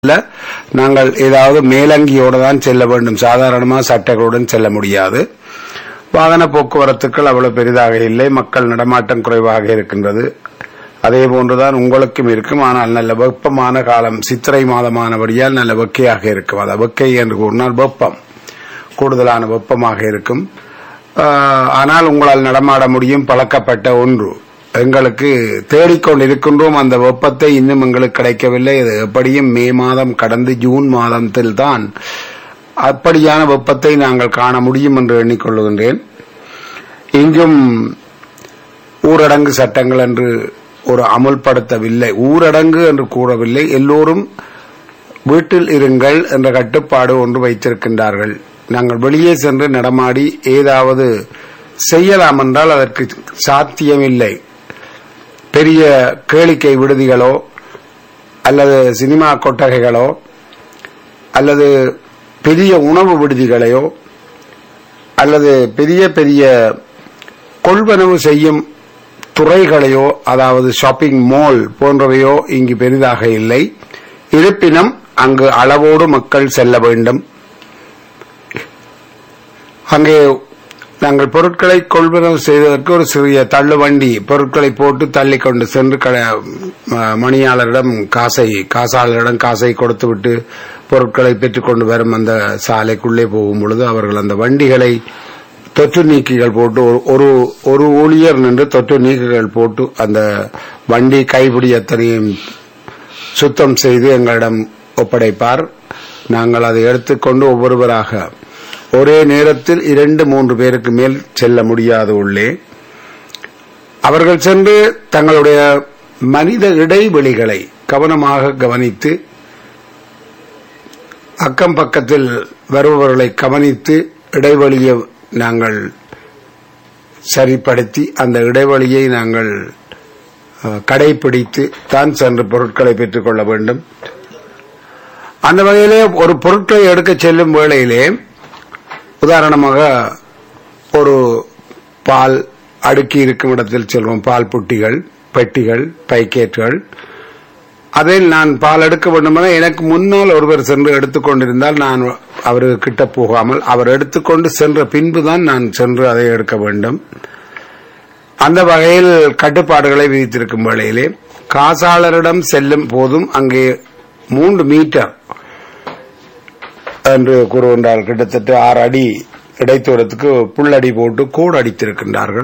இல்ல நாங்கள் ஏதாவது மேலங்கியோடு தான் செல்ல வேண்டும் சாதாரணமாக சட்டைகளுடன் செல்ல முடியாது வாகன போக்குவரத்துக்கள் அவ்வளவு பெரிதாக இல்லை மக்கள் நடமாட்டம் குறைவாக இருக்கின்றது அதே போன்றுதான் உங்களுக்கும் இருக்கும் ஆனால் நல்ல வெப்பமான காலம் சித்திரை மாதமானபடியால் நல்ல வெக்கையாக இருக்கும் அது வெக்கை என்று கூறினால் வெப்பம் கூடுதலான வெப்பமாக இருக்கும் ஆஹ், ஆனால் உங்களால் நடமாட முடியும் பழக்கப்பட்ட ஒன்று எங்களுக்கு தேடிக்கொண்டிருக்கின்றோம் அந்த வெப்பத்தை இன்னும் எங்களுக்கு கிடைக்கவில்லை இது எப்படியும் மே மாதம் கடந்து ஜூன் மாதத்தில் தான் அப்படியான வெப்பத்தை நாங்கள் காண முடியும் என்று எண்ணிக்கொள்ளுகின்றேன் இங்கும் ஊரடங்கு சட்டங்கள் என்று ஒரு அமுல்படுத்தவில்லை ஊரடங்கு என்று கூறவில்லை எல்லோரும் வீட்டில் இருங்கள் என்ற கட்டுப்பாடு ஒன்று வைத்திருக்கின்றார்கள் நாங்கள் வெளியே சென்று நடமாடி ஏதாவது செய்யலாம் என்றால் அதற்கு சாத்தியமில்லை பெரிய கேளிக்கை விடுதிகளோ அல்லது சினிமா கொட்டகைகளோ அல்லது பெரிய உணவு விடுதிகளையோ அல்லது பெரிய பெரிய கொள்வனவு செய்யும் துறைகளையோ அதாவது ஷாப்பிங் மால் போன்றவையோ இங்கு பெரிதாக இல்லை இருப்பினும் அங்கு அளவோடு மக்கள் செல்ல வேண்டும் அங்கே நாங்கள் பொருட்களை கொள்வனவு செய்வதற்கு ஒரு சிறிய தள்ளுவண்டி பொருட்களை போட்டு தள்ளி கொண்டு சென்று க- ம- மணியாளரிடம் காசை காசாளரிடம் காசை கொடுத்துவிட்டு பொருட்களை பெற்றுக்கொண்டு வரும் அந்த சாலைக்குள்ளே போகும் பொழுது அவர்கள் அந்த வண்டிகளை தொற்று நீக்கிகள் போட்டு ஒரு- ஒரு ஒரு ஊழியர் நின்று தொற்று நீக்குகள் போட்டு அந்த வண்டி கைப்பிடி அத்தனையும் சுத்தம் செய்து எங்களிடம் ஒப்படைப்பார் நாங்கள் அதை எடுத்துக்கொண்டு ஒவ்வொருவராக ஒரே நேரத்தில் இரண்டு மூன்று பேருக்கு மேல் செல்ல முடியாது உள்ளே அவர்கள் சென்று தங்களுடைய மனித இடைவெளிகளை கவனமாக கவனித்து அக்கம் பக்கத்தில் வருபவர்களை கவனித்து இடைவெளியை நாங்கள் சரிப்படுத்தி அந்த இடைவெளியை நாங்கள் அஹ், கடைபிடித்து தான் சென்று பொருட்களை பெற்றுக்கொள்ள வேண்டும் அந்த வகையிலே ஒரு பொருட்களை எடுக்க செல்லும் வேளையிலே உதாரணமாக ஒரு பால் அடுக்கி இருக்கும் இடத்தில் செல்வோம் பால் புட்டிகள் பெட்டிகள் பைக்கெட்டுகள் அதில் நான் பால் எடுக்க வேண்டுமென எனக்கு முன்னால் ஒருவர் சென்று எடுத்துக்கொண்டிருந்தால் நான் அவருக்கு கிட்ட போகாமல் அவர் எடுத்துக்கொண்டு சென்ற பின்புதான் நான் சென்று அதை எடுக்க வேண்டும் அந்த வகையில் கட்டுப்பாடுகளை விதித்திருக்கும் வேளையிலே காசாளரிடம் செல்லும் போதும் அங்கே மூன்று மீட்டர் என்று கூறுகின்றார்கள் கிட்டத்தட்ட ஆறு அடி இடைத்தூரத்துக்கு புல்லடி போட்டு கோடு அடித்திருக்கின்றார்கள்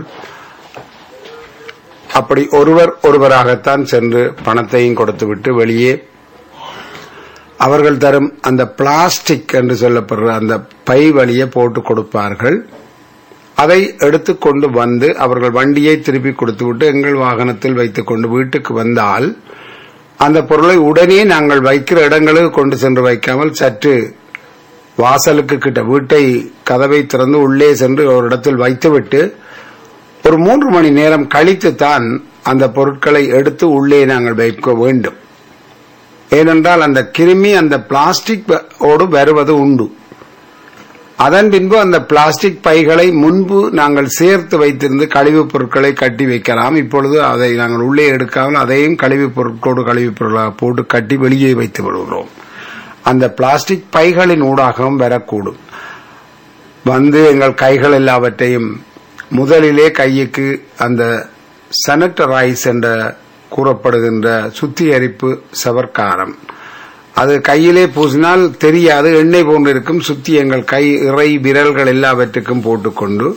அப்படி ஒருவர் ஒருவராகத்தான் சென்று பணத்தையும் கொடுத்துவிட்டு வெளியே அவர்கள் தரும் அந்த பிளாஸ்டிக் என்று சொல்லப்படுற அந்த பை வழியே போட்டு கொடுப்பார்கள் அதை எடுத்துக்கொண்டு வந்து அவர்கள் வண்டியை திருப்பி கொடுத்துவிட்டு எங்கள் வாகனத்தில் வைத்துக்கொண்டு வீட்டுக்கு வந்தால் அந்த பொருளை உடனே நாங்கள் வைக்கிற இடங்களுக்கு கொண்டு சென்று வைக்காமல் சற்று வாசலுக்கு கிட்ட வீட்டை கதவை திறந்து உள்ளே சென்று ஒரு இடத்தில் வைத்துவிட்டு ஒரு மூன்று மணி நேரம் கழித்து தான் அந்த பொருட்களை எடுத்து உள்ளே நாங்கள் வைக்க வேண்டும் ஏனென்றால் அந்த கிருமி அந்த பிளாஸ்டிக் ஓடு வருவது உண்டு அதன் பின்பு அந்த பிளாஸ்டிக் பைகளை முன்பு நாங்கள் சேர்த்து வைத்திருந்து கழிவுப் பொருட்களை கட்டி வைக்கலாம் இப்பொழுது அதை நாங்கள் உள்ளே எடுக்காமல் அதையும் கழிவுப் பொருட்களோடு கழிவுப் பொருளாக போட்டு கட்டி வெளியே வைத்து விடுகிறோம் அந்த பிளாஸ்டிக் பைகளின் ஊடாகவும் வரக்கூடும் வந்து எங்கள் கைகள் எல்லாவற்றையும் முதலிலே கையுக்கு அந்த சானிட்டரைஸ் என்ற கூறப்படுகின்ற சுத்திகரிப்பு சவர்க்காரம் அது கையிலே பூசினால் தெரியாது எண்ணெய் போன்று இருக்கும் சுத்தி எங்கள் கை இறை விரல்கள் எல்லாவற்றுக்கும் போட்டுக்கொண்டு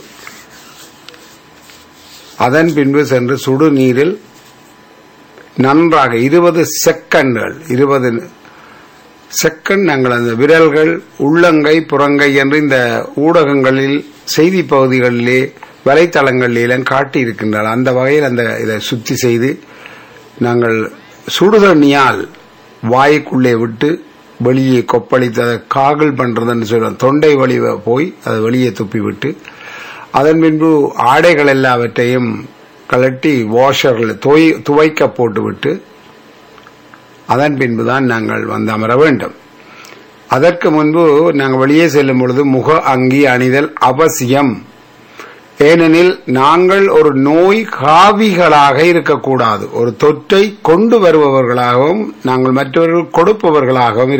அதன் பின்பு சென்று சுடு நீரில் நன்றாக இருபது செகண்ட்கள் இருபது செகண்ட் நாங்கள் அந்த விரல்கள் உள்ளங்கை புறங்கை என்று இந்த ஊடகங்களில் செய்தி பகுதிகளிலே வலைத்தளங்களிலும் காட்டியிருக்கின்றன அந்த வகையில் அந்த இதை சுத்தி செய்து நாங்கள் சுடுதண்ணியால் வாய்க்குள்ளே விட்டு வெளியே கொப்பளித்து அதை காகல் பண்றதுன்னு சொல்லுவோம் தொண்டை வழி போய் அதை வெளியே துப்பி விட்டு அதன் பின்பு ஆடைகள் எல்லாவற்றையும் கலட்டி வாஷரில் துவைக்க போட்டுவிட்டு அதன் பின்புதான் நாங்கள் வந்து அமர வேண்டும் அதற்கு முன்பு நாங்கள் வெளியே செல்லும் பொழுது முக அங்கி அணிதல் அவசியம் ஏனெனில் நாங்கள் ஒரு நோய் காவிகளாக இருக்கக்கூடாது ஒரு தொற்றை கொண்டு வருபவர்களாகவும் நாங்கள் மற்றவர்கள் கொடுப்பவர்களாகவும்